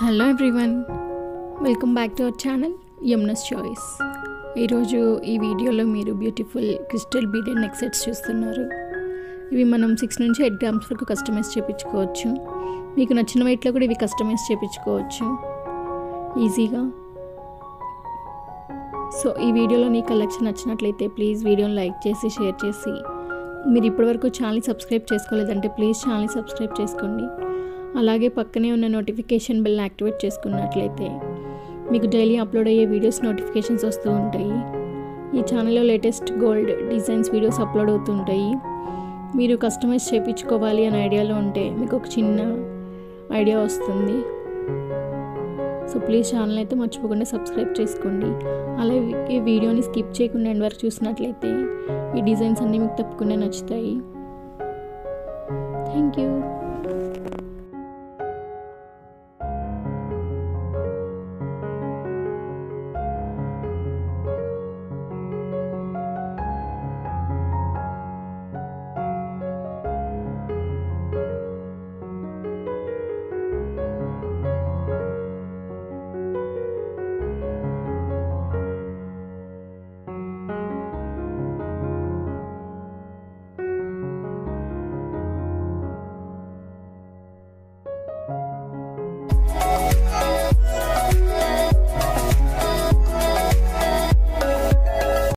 hello everyone welcome back to our channel Yamuna's choice ఈరోజు ఈ వీడియోలో మీరు beautiful crystal beaded neck sets చూస్తున్నారు ఇవి మనం సిక్స్ నుంచి ఎయిట్ గ్రామ్స్ వరకు కస్టమైజ్ చేయించుకోవచ్చు మీకు నచ్చిన వెయిట్లో కూడా ఇవి కస్టమైజ్ చేయించుకోవచ్చు ఈజీగా సో ఈ వీడియోలో నీ కలెక్షన్ నచ్చినట్లయితే ప్లీజ్ వీడియోని లైక్ చేసి షేర్ చేసి మీరు ఇప్పటివరకు ఛానల్ సబ్స్క్రైబ్ చేసుకోలేదంటే ప్లీజ్ ఛానల్ సబ్స్క్రైబ్ చేసుకోండి అలాగే పక్కనే ఉన్న నోటిఫికేషన్ బెల్ యాక్టివేట్ చేసుకున్నట్లయితే మీకు డైలీ అప్లోడ్ అయ్యే వీడియోస్ నోటిఫికేషన్స్ వస్తూ ఉంటాయి ఈ ఛానల్లో latest gold designs videos upload అవుతుంటాయి మీరు కస్టమైజ్ చేయించుకోవాలి అనే ఐడియాలో ఉంటే మీకు ఒక చిన్న ఐడియా వస్తుంది సో ప్లీజ్ ఛానల్ అయితే మర్చిపోకుండా సబ్స్క్రైబ్ చేసుకోండి అలాగే ఈ వీడియోని స్కిప్ చేయకుండా ఎండ్ వరకు చూసినట్లయితే ఈ డిజైన్స్ అన్నీ మీకు తప్పకుండా నచ్చుతాయి థ్యాంక్ యూ